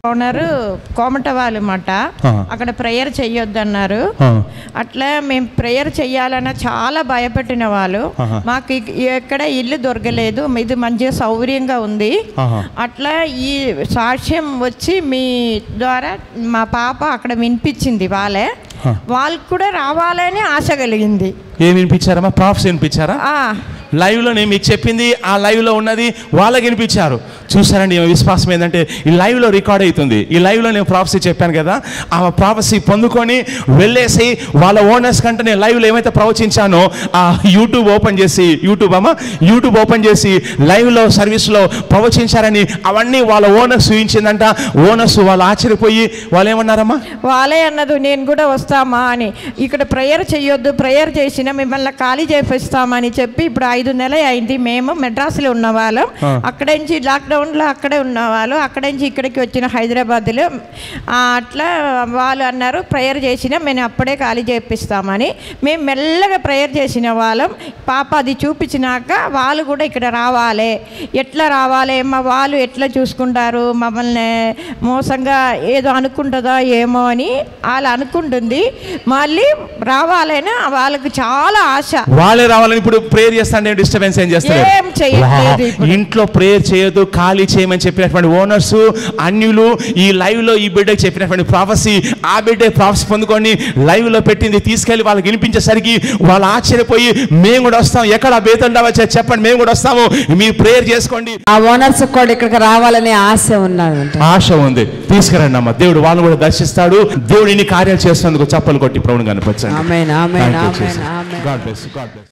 Owner కోమట వాళ్ళు మాట ఆ. అక్కడ ప్రేయర్ చెయ్యొద్దన్నారు ఆ. అట్లా మేము ప్రేయర్ చెయ్యాలన్న చాలా భయపెట్టిన వాళ్ళు ఆహా. మాకు ఇక్- ఎక్కడ ఇల్లు దొరకలేదు ఇది మంచిగా సౌకర్యంగా ఉంది ఆహా. అట్లా ఈ సాక్ష్యం వచ్చి మీ ద్వారా మా పాప అక్కడ వినిపించింది వాళ్ళే ఆ. వాళ్ళకు కూడా రావాలని ఆశ కలిగింది ఏం వినిపించారమ్మా ప్రాఫ్స్ వినిపించారా ఆ, లైవ్లో నేను మీకు చెప్పింది ఆ లైవ్లో ఉన్నది వాళ్ళకి వినిపించారు చూసారండి ఈమె విశ్వాసం ఏంటంటే ఈ లైవ్లో రికార్డ్ అవుతుంది ఈ లైవ్లో నేను ప్రాఫసీ చెప్పాను కదా ఆ ప్రాఫసీ పొందుకొని వెళ్ళేసి వాళ్ళ ఓనర్స్ కంటే నేను లైవ్లో ఏమైతే ప్రవచించానో ఆ యూట్యూబ్ ఓపెన్ చేసి యూట్యూబ్ అమ్మా యూట్యూబ్ ఓపెన్ చేసి లైవ్లో సర్వీస్లో ప్రవచించారని అవన్నీ వాళ్ళ ఓనర్స్ చూపించిందంట ఓనర్స్ వాళ్ళు ఆశ్చర్యపోయి వాళ్ళు ఏమన్నారమ్మా వాళ్ళే అన్నది నేను కూడా వస్తామా అని ఇక్కడ ప్రేయర్ చేయొద్దు ప్రేయర్ చేసిన మిమ్మల్ని ఖాళీ చేపిస్తామని చెప్పి ఇప్పుడు ఐదు నెలలు అయింది మేము మెడ్రాస్లో ఉన్న వాళ్ళం ఆ. అక్కడి నుంచి లాక్డౌన్లో అక్కడే ఉన్న వాళ్ళు అక్కడి నుంచి ఇక్కడికి వచ్చిన హైదరాబాద్లో ఆ, అట్లా వాళ్ళు అన్నారు ప్రేయర్ చేసిన మేము అప్పుడే ఖాళీ చేపిస్తామని మేము మెల్లగా ప్రేయర్ చేసిన వాళ్ళం పాప అది చూపించినాక వాళ్ళు కూడా ఇక్కడ రావాలి ఎట్లా రావాలి మా వాళ్ళు ఎట్లా చూసుకుంటారు మమ్మల్ని మోసంగా ఏదో అనుకుంటుందా ఏమో అని వాళ్ళు అనుకుంటుంది మళ్ళీ రావాలని వాళ్ళకి చాలా ఆశ వాళ్ళే రావాలని ఇప్పుడు ప్రేయర్ చేస్తాను డిస్టర్బెన్స్ ఏం చేస్తారు ఏం చెయ్యట్లేదు ఇప్పుడు. ఇంట్లో ప్రేయర్ చేయొద్దు ఖాళీ చేయమని చెప్పినటువంటి ఓనర్స్ అన్యులు ఈ లైవ్ లో ఈ బిడ్డకి చెప్పినటువంటి ప్రాఫసీ ఆ బిడ్డ ప్రాఫసీ పొందుకొని లైవ్ లో పెట్టింది తీసుకెళ్లి వాళ్ళకి వినిపించేసరికి వాళ్ళు ఆశ్చర్యపోయి మేము కూడా వస్తాం ఎక్కడ బేతండా వచ్చా చెప్పండి మేము కూడా వస్తాము మీరు ప్రేయర్ చేసుకోండి ఆ ఓనర్స్ కూడా ఇక్కడికి రావాలనే ఆశ ఉన్నదంట ఆశ ఉంది తీసుకురండి అమ్మ దేవుడు వాళ్ళు కూడా దర్శిస్తాడు దేవుడు ఇన్ని కార్యాలు చేస్తున్నందుకు చప్పలు కొట్టి ప్రభుని కనిపించండి amen amen Thank you, amen Jesus. Amen God bless you. God bless you.